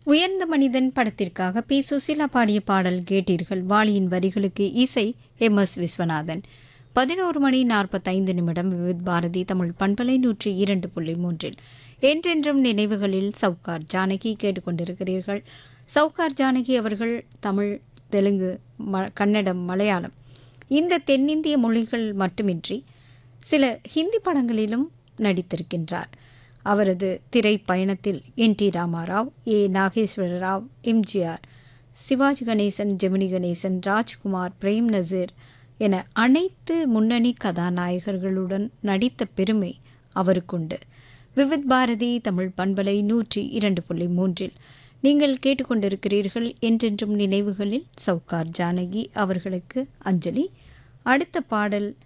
உயர்ந்த மனிதன் படத்திற்காக பி சுசீலா பாடிய பாடல் கேட்டீர்கள் வாலியின் வரிகளுக்கு இசை எம் எஸ் விஸ்வநாதன் பதினோரு மணி நாற்பத்தைந்து நிமிடம் விவித் பாரதி தமிழ் பண்பலை நூற்றி இரண்டு புள்ளி மூன்றில் என்றென்றும் நினைவுகளில் சவுகார் ஜானகி கேட்டுக்கொண்டிருக்கிறீர்கள் சவுகார் ஜானகி அவர்கள் தமிழ் தெலுங்கு ம கன்னடம் மலையாளம் இந்த தென்னிந்திய மொழிகள் மட்டுமின்றி சில ஹிந்தி படங்களிலும் நடித்திருக்கின்றார் அவரது திரைப்பயணத்தில் N T Rama Rao A Nageswara Rao MGR Sivaji Ganesan Gemini Ganesan Rajkumar Prem Nazir என அனைத்து முன்னணி கதாநாயகர்களுடன் நடித்த பெருமை அவருக்குண்டு விவித் பாரதி தமிழ் பண்பலை நூற்றி இரண்டு புள்ளி மூன்றில் நீங்கள் கேட்டுக்கொண்டிருக்கிறீர்கள் என்றென்றும் நினைவுகளில் சவுகார் ஜானகி அவர்களுக்கு அஞ்சலி அடுத்த பாடல்